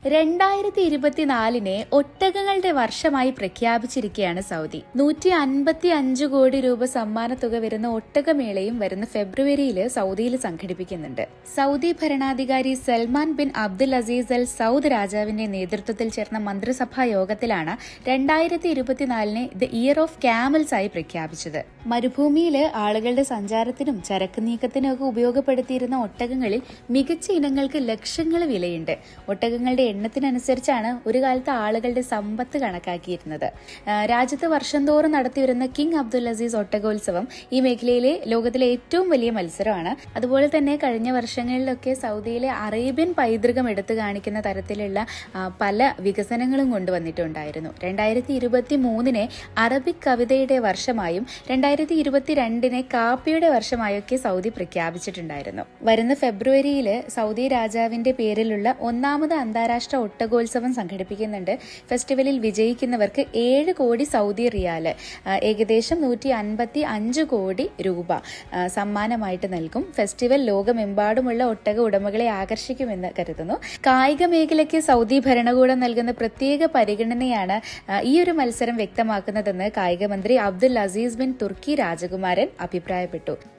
രണ്ടായിരത്തി ഇരുപത്തിനാലിനെ ഒട്ടകങ്ങളുടെ വർഷമായി പ്രഖ്യാപിച്ചിരിക്കുകയാണ് സൗദി നൂറ്റി അൻപത്തി അഞ്ച് കോടി രൂപ സമ്മാനത്തുക വരുന്ന ഒട്ടകമേളയും വരുന്ന ഫെബ്രുവരിയിൽ സൗദിയിൽ സംഘടിപ്പിക്കുന്നുണ്ട് സൗദി ഭരണാധികാരി Salman bin Abdul Aziz al Saud രാജാവിന്റെ നേതൃത്വത്തിൽ ചേർന്ന മന്ത്രിസഭാ യോഗത്തിലാണ് രണ്ടായിരത്തി ഇരുപത്തിനാലിനെ ദ ഇയർ ഓഫ് ക്യാമൽസ് ആയി പ്രഖ്യാപിച്ചത് മരുഭൂമിയിൽ ആളുകളുടെ സഞ്ചാരത്തിനും ചരക്ക് നീക്കത്തിനും ഒക്കെ ഉപയോഗപ്പെടുത്തിയിരുന്ന ഒട്ടകങ്ങളിൽ മികച്ച ഇനങ്ങൾക്ക് ലക്ഷങ്ങൾ വിലയുണ്ട് ഒട്ടകങ്ങളുടെ എണ്ണത്തിനനുസരിച്ചാണ് ഒരു കാലത്ത് ആളുകളുടെ സമ്പത്ത് കണക്കാക്കിയിരുന്നത് ആ, രാജ്യത്ത് വർഷം തോറും നടത്തിവരുന്ന കിങ് അബ്ദുൽ അസീസ് ഒട്ടകോത്സവം ഈ മേഖലയിലെ ലോകത്തിലെ ഏറ്റവും വലിയ മത്സരമാണ് അതുപോലെ തന്നെ കഴിഞ്ഞ വർഷങ്ങളിലൊക്കെ സൗദിയിലെ അറേബ്യൻ പൈതൃകം എടുത്തു കാണിക്കുന്ന തരത്തിലുള്ള ആ, പല വികസനങ്ങളും കൊണ്ടുവന്നിട്ടുണ്ടായിരുന്നു രണ്ടായിരത്തി ഇരുപത്തി മൂന്നിനെ അറബിക് കവിതയുടെ വർഷമായും രണ്ടായിരത്തി ഇരുപത്തിരണ്ടിനെ കാപ്പിയുടെ വർഷമായൊക്കെ സൗദി പ്രഖ്യാപിച്ചിട്ടുണ്ടായിരുന്നു വരുന്ന ഫെബ്രുവരിയിൽ സൗദി രാജാവിന്റെ പേരിലുള്ള ഒന്നാമത് അന്താരാഷ്ട്ര ഒട്ടകോത്സവം സംഘടിപ്പിക്കുന്നുണ്ട് ഫെസ്റ്റിവലിൽ വിജയിക്കുന്നവർക്ക് ഏഴ് കോടി സൗദി റിയാല് ആ, ഏകദേശം നൂറ്റി അൻപത്തി അഞ്ച് കോടി രൂപ ആ, സമ്മാനമായിട്ട് നൽകും ഫെസ്റ്റിവൽ ലോകമെമ്പാടുമുള്ള ഒട്ടക ഉടമകളെ ആകർഷിക്കുമെന്ന് കരുതുന്നു കായിക മേഖലയ്ക്ക് സൗദി ഭരണകൂടം നൽകുന്ന പ്രത്യേക പരിഗണനയാണ് ആ, ഈ ഒരു മത്സരം വ്യക്തമാക്കുന്നതെന്ന് കായിക മന്ത്രി അബ്ദുൽ അസീസ് ബിൻ തുർക്കി രാജകുമാരൻ അഭിപ്രായപ്പെട്ടു